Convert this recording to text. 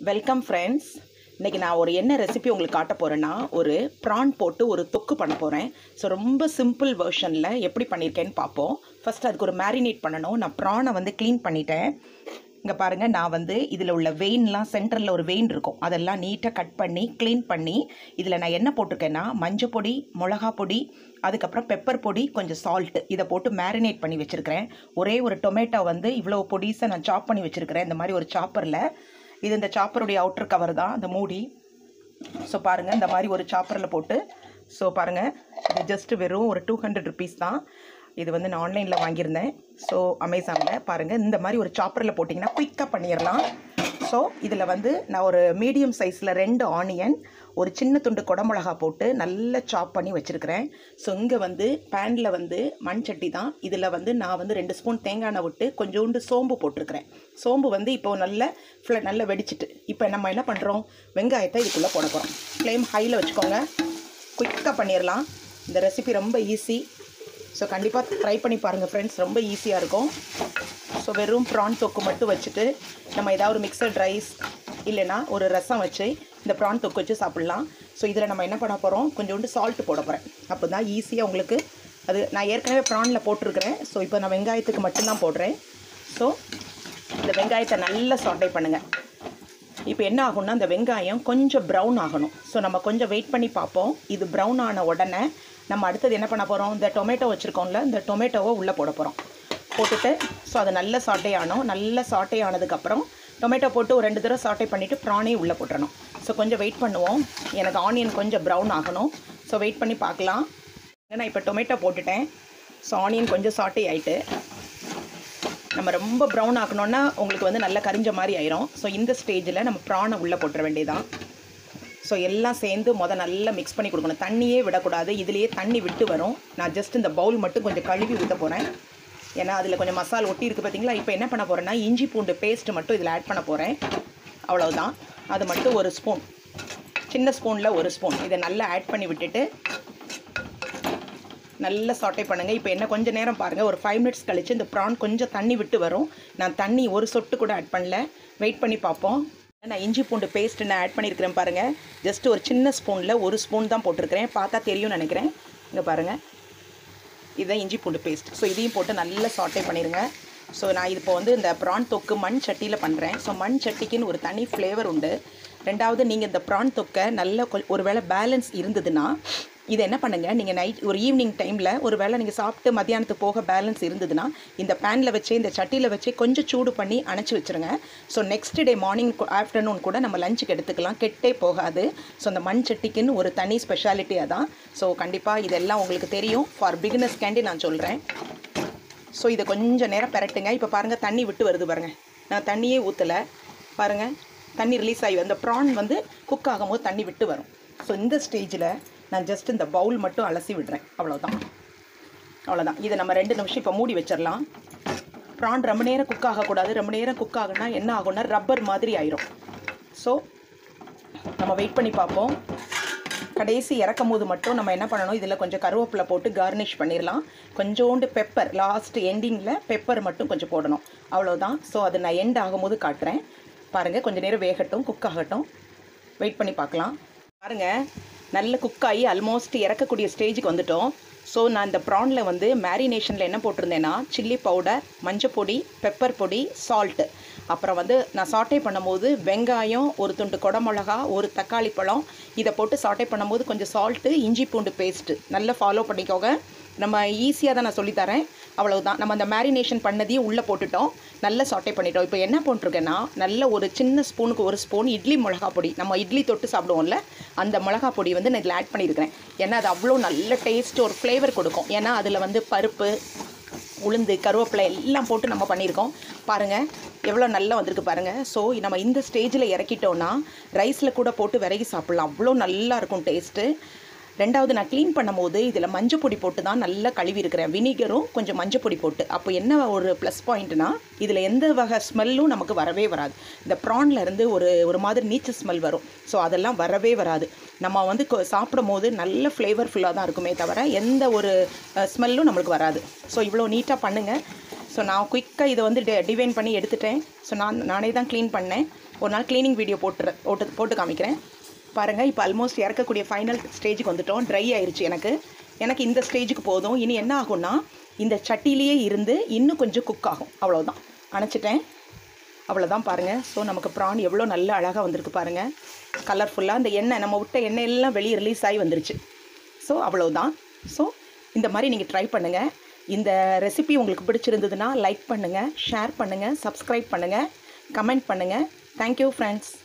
welcome friends இன்றைக்கி நான் ஒரு என்ன ரெசிபி உங்களுக்கு காட்ட போகிறேன்னா ஒரு ப்ரான் போட்டு ஒரு தொக்கு பண்ண போகிறேன் ஸோ ரொம்ப சிம்பிள் வெர்ஷனில் எப்படி பண்ணியிருக்கேன்னு பார்ப்போம் ஃபஸ்ட் அதுக்கு ஒரு மேரினேட் பண்ணணும் நான் ப்ரானை வந்து க்ளீன் பண்ணிட்டேன் இங்கே பாருங்கள் நான் வந்து இதில் உள்ள வெயின்லாம் சென்டரில் ஒரு வெயின் இருக்கும் அதெல்லாம் நீட்டாக கட் பண்ணி க்ளீன் பண்ணி இதில் நான் என்ன போட்டிருக்கேன்னா மஞ்சள் பொடி மிளகா பொடி அதுக்கப்புறம் பெப்பர் பொடி கொஞ்சம் சால்ட் இதை போட்டு மேரினேட் பண்ணி வச்சுருக்கிறேன் ஒரே ஒரு டொமேட்டோ வந்து இவ்வளோ பொடிஸை நான் சாப் பண்ணி வச்சுருக்கிறேன் இந்த மாதிரி ஒரு சாப்பரில் இது இந்த சாப்பருடைய அவுட்டர் கவர் தான் இந்த மூடி ஸோ பாருங்கள் இந்த மாதிரி ஒரு சாப்பரில் போட்டு ஸோ பாருங்கள் இது ஜஸ்ட் வெறும் ஒரு டூ ஹண்ட்ரட் ருபீஸ் தான் இது வந்து நான் ஆன்லைனில் வாங்கியிருந்தேன் ஸோ அமேசானில் பாருங்கள் இந்த மாதிரி ஒரு சாப்பரில் போட்டிங்கன்னா குயிக்காக பண்ணிடலாம் ஸோ இதில் வந்து நான் ஒரு மீடியம் சைஸில் ரெண்டு ஆனியன் ஒரு சின்ன துண்டு குடமிளகா போட்டு நல்லா சாப் பண்ணி வச்சுருக்கிறேன் ஸோ இங்கே வந்து பேனில் வந்து மண் சட்டி தான் இதில் வந்து நான் வந்து ரெண்டு ஸ்பூன் தேங்காய் எண்ணெய் விட்டு கொஞ்சோண்டு சோம்பு போட்டிருக்கிறேன் சோம்பு வந்து இப்போ நல்ல ஃப்ள நல்லா வெடிச்சிட்டு இப்போ நம்ம என்ன பண்ணுறோம் வெங்காயத்தை இதுக்குள்ளே போட போகிறோம் ஃப்ளேம் ஹையில் வச்சுக்கோங்க குயிக்காக பண்ணிடலாம் இந்த ரெசிபி ரொம்ப ஈஸி ஸோ கண்டிப்பாக ட்ரை பண்ணி பாருங்கள் ஃப்ரெண்ட்ஸ் ரொம்ப ஈஸியாக இருக்கும் ஸோ வெறும் ப்ரான் தொக்கு மட்டும் வச்சுட்டு நம்ம ஏதாவது ஒரு மிக்சட் ரைஸ் இல்லைன்னா ஒரு ரசம் வச்சு இந்த ப்ரான் தொக்கு வச்சு சாப்பிட்லாம் ஸோ இதில் நம்ம என்ன பண்ண போகிறோம் கொஞ்சோண்டு சால்ட் போட போகிறேன் அப்போ தான் ஈஸியாக உங்களுக்கு அது நான் ஏற்கனவே ப்ரானில் போட்டிருக்கிறேன் ஸோ இப்போ நான் வெங்காயத்துக்கு மட்டும்தான் போடுறேன் ஸோ இந்த வெங்காயத்தை நல்லா சாட்டை பண்ணுங்கள் இப்போ என்ன ஆகும்னா இந்த வெங்காயம் கொஞ்சம் ப்ரௌன் ஆகணும் ஸோ நம்ம கொஞ்சம் வெயிட் பண்ணி பார்ப்போம் இது ப்ரௌன் ஆன உடனே நம்ம அடுத்தது என்ன பண்ண போகிறோம் இந்த டொமேட்டோ வச்சுருக்கோம்ல இந்த டொமேட்டோவை உள்ளே போட போகிறோம் போட்டுட்டு ஸோ அது நல்ல சாட்டே ஆனோம் நல்ல சாட்டே ஆனதுக்கப்புறம் டொமேட்டோ போட்டு ஒரு ரெண்டு தடவை சாட்டே பண்ணிவிட்டு ப்ரானையும் உள்ளே போட்டுறணும் ஸோ கொஞ்சம் வெயிட் பண்ணுவோம் எனக்கு ஆனியன் கொஞ்சம் ப்ரௌன் ஆகணும் ஸோ வெயிட் பண்ணி பார்க்கலாம் நான் இப்போ டொமேட்டோ போட்டுட்டேன் ஸோ ஆனியன் கொஞ்சம் சாட்டே ஆகிட்டு நம்ம ரொம்ப ப்ரௌன் ஆக்கணுன்னா உங்களுக்கு வந்து நல்லா கரிஞ்ச மாதிரி ஆயிரும் ஸோ இந்த ஸ்டேஜில் நம்ம ப்ரானை உள்ளே போட்டுற வேண்டியதான் ஸோ எல்லாம் சேர்ந்து மொதல் நல்லா மிக்ஸ் பண்ணி கொடுக்கணும் தண்ணியே விடக்கூடாது இதுலேயே தண்ணி விட்டு வரும் நான் ஜஸ்ட் இந்த பவுல் மட்டும் கொஞ்சம் கழுவி ஊற்ற போகிறேன் ஏன்னா அதில் கொஞ்சம் மசால் ஒட்டி இருக்குது பார்த்தீங்களா இப்போ என்ன பண்ண போகிறேன்னா இஞ்சி பூண்டு பேஸ்ட் மட்டும் இதில் ஆட் பண்ண போகிறேன் அவ்வளவுதான் அது மட்டும் ஒரு ஸ்பூன் சின்ன ஸ்பூனில் ஒரு ஸ்பூன் இதை நல்லா ஆட் பண்ணி விட்டுட்டு நல்லா சாட்டை பண்ணுங்கள் இப்போ என்ன கொஞ்சம் நேரம் பாருங்கள் ஒரு ஃபைவ் மினிட்ஸ் கழித்து இந்த ப்ரான் கொஞ்சம் தண்ணி விட்டு வரும் நான் தண்ணி ஒரு சொட்டு கூட ஆட் பண்ணல வெயிட் பண்ணி பார்ப்போம் நான் இஞ்சி பூண்டு பேஸ்ட் நான் ஆட் பண்ணியிருக்கிறேன் பாருங்கள் ஜஸ்ட் ஒரு சின்ன ஸ்பூனில் ஒரு ஸ்பூன் தான் போட்டிருக்கிறேன் பார்த்தா தெரியும்னு நினைக்கிறேன் இங்கே பாருங்கள் இதுதான் இஞ்சி பூண்டு பேஸ்ட் ஸோ இதையும் போட்டு நல்லா சாட்டை பண்ணிடுங்க ஸோ நான் இப்போ வந்து இந்த ப்ரான் தொக்கு மண் சட்டியில் பண்ணுறேன் ஸோ மண் சட்டிக்குன்னு ஒரு தனி ஃப்ளேவர் உண்டு ரெண்டாவது நீங்கள் இந்த ப்ரான் தொக்கை நல்ல கொ ஒரு வேளை பேலன்ஸ் இருந்ததுன்னா இதை என்ன பண்ணுங்கள் நீங்கள் நைட் ஒரு ஈவினிங் டைமில் ஒரு வேளை நீங்கள் சாப்பிட்டு மத்தியானத்துக்கு போக பேலன்ஸ் இருந்ததுன்னா இந்த பேனில் வச்சு இந்த சட்டியில் வச்சு கொஞ்சம் சூடு பண்ணி அணைச்சி வச்சுருங்க so next day morning afternoon கூட நம்ம லஞ்சுக்கு எடுத்துக்கலாம் கெட்டே போகாது ஸோ அந்த மண் சட்டிக்குன்னு ஒரு தனி ஸ்பெஷாலிட்டியாக தான் ஸோ கண்டிப்பாக இதெல்லாம் உங்களுக்கு தெரியும் ஃபார் பிகினர்ஸ் கேண்டி நான் சொல்கிறேன் ஸோ இதை கொஞ்சம் நேரம் பெரட்டுங்க இப்போ பாருங்கள் தண்ணி விட்டு வருது பாருங்கள் நான் தண்ணியே ஊற்றலை பாருங்கள் தண்ணி ரிலீஸ் ஆகி அந்த ப்ரான் வந்து குக் ஆகும்போது தண்ணி விட்டு வரும் ஸோ இந்த ஸ்டேஜில் நான் ஜஸ்ட் இந்த பவுல் மட்டும் அலசி விடுறேன் அவ்வளோதான் அவ்வளோதான் இதை நம்ம ரெண்டு நிமிஷம் இப்போ மூடி வச்சிடலாம் ப்ரான் ரொம்ப நேரம் குக் ஆகக்கூடாது ரொம்ப நேரம் குக் ஆகுனா என்ன ஆகும்னா ரப்பர் மாதிரி ஆயிரும் ஸோ நம்ம வெயிட் பண்ணி பார்ப்போம் கடைசி இறக்கும் போது மட்டும் நம்ம என்ன பண்ணணும் இதில் கொஞ்சம் கருவேப்பிலை போட்டு கார்னிஷ் பண்ணிடலாம் கொஞ்சோண்டு பெப்பர் லாஸ்ட் எண்டிங்கில் பெப்பர் மட்டும் கொஞ்சம் போடணும் அவ்வளோதான் ஸோ அது நான் எண்ட் ஆகும்போது காட்டுறேன் பாருங்கள் கொஞ்சம் நேரம் வேகட்டும் குக் ஆகட்டும் வெயிட் பண்ணி பார்க்கலாம் பாருங்கள் நல்ல குக் ஆகி ஆல்மோஸ்ட் இறக்கக்கூடிய ஸ்டேஜுக்கு வந்துட்டோம் ஸோ நான் இந்த ப்ரானில் வந்து மேரினேஷனில் என்ன போட்டிருந்தேன்னா சில்லி பவுடர் மஞ்சள் பொடி பெப்பர் பொடி சால்ட்டு அப்புறம் வந்து நான் சாட்டை பண்ணும்போது வெங்காயம் ஒரு துண்டு குடமிளகா ஒரு தக்காளி பழம் இதை போட்டு சாட்டை பண்ணும்போது கொஞ்சம் சால்ட்டு இஞ்சி பூண்டு பேஸ்ட்டு நல்லா ஃபாலோ பண்ணிக்கோங்க நம்ம ஈஸியாக தான் நான் சொல்லித்தரேன் அவ்வளவுதான் நம்ம அந்த மேரினேஷன் பண்ணதையும் உள்ளே போட்டுட்டோம் நல்லா சாட்டை பண்ணிட்டோம் இப்போ என்ன போட்டிருக்கேன்னா நல்ல ஒரு சின்ன ஸ்பூனுக்கு ஒரு ஸ்பூன் இட்லி மிளகா பொடி நம்ம இட்லி தொட்டு சாப்பிடுவோம்ல அந்த மிளகா பொடி வந்து நான் இதில் ஆட் பண்ணியிருக்கிறேன் ஏன்னா அது அவ்வளோ நல்ல டேஸ்ட் ஒரு ஃப்ளேவர் கொடுக்கும் ஏன்னா அதில் வந்து பருப்பு உளுந்து கருவேப்பிலை எல்லாம் போட்டு நம்ம பண்ணியிருக்கோம் பாருங்கள் எவ்வளோ நல்லா வந்திருக்கு பாருங்கள் ஸோ நம்ம இந்த ஸ்டேஜில் இறக்கிட்டோன்னா ரைஸில் கூட போட்டு விறகி சாப்பிட்லாம் அவ்வளோ நல்லா இருக்கும் டேஸ்ட்டு ரெண்டாவது நான் க்ளீன் பண்ணும்போது இதில் மஞ்சள் பொடி போட்டு தான் நல்லா கழுவி இருக்கிறேன் வினிகரும் கொஞ்சம் மஞ்சள் பொடி போட்டு அப்போ என்ன ஒரு ப்ளஸ் பாயிண்ட்னா இதில் எந்த வகை ஸ்மெல்லும் நமக்கு வரவே வராது இந்த ப்ரான்ல இருந்து ஒரு ஒரு மாதிரி நீச்சல் ஸ்மெல் வரும் ஸோ அதெல்லாம் வரவே வராது நம்ம வந்து கொ- சாப்பிடும் போது நல்ல ஃப்ளேவர்ஃபுல்லாக தான் இருக்குமே தவிர எந்த ஒரு ஸ்மெல்லும் நம்மளுக்கு வராது ஸோ இவ்வளோ நீட்டாக பண்ணுங்கள் ஸோ நான் குயிக்காக இதை வந்து டி டிவைன் பண்ணி எடுத்துட்டேன் ஸோ நான் நானே தான் க்ளீன் பண்ணேன் ஒரு நாள் க்ளீனிங் வீடியோ போட்டு போட்டு போட்டு காமிக்கிறேன் பாருங்கள் இப்போ ஆல்மோஸ்ட் இறக்கக்கூடிய ஃபைனல் ஸ்டேஜுக்கு வந்துட்டோம் ட்ரை ஆயிருச்சு எனக்கு எனக்கு இந்த ஸ்டேஜுக்கு போதும் இனி என்ன ஆகும்னா இந்த சட்டிலேயே இருந்து இன்னும் கொஞ்சம் குக் ஆகும் அவ்வளோதான் அணைச்சிட்டேன் அவ்வளோதான் பாருங்கள் ஸோ நமக்கு ப்ரான் எவ்வளோ நல்ல அழகாக வந்திருக்கு பாருங்கள் கலர்ஃபுல்லாக அந்த எண்ணெய் நம்ம விட்ட எண்ணெய் எல்லாம் வெளியே ரிலீஸ் ஆகி வந்துருச்சு ஸோ அவ்வளோதான் ஸோ இந்த மாதிரி நீங்கள் ட்ரை பண்ணுங்கள் இந்த ரெசிபி உங்களுக்கு பிடிச்சிருந்ததுன்னா லைக் பண்ணுங்கள் ஷேர் பண்ணுங்கள் சப்ஸ்கிரைப் பண்ணுங்கள் கமெண்ட் பண்ணுங்கள் தேங்க்யூ ஃப்ரெண்ட்ஸ்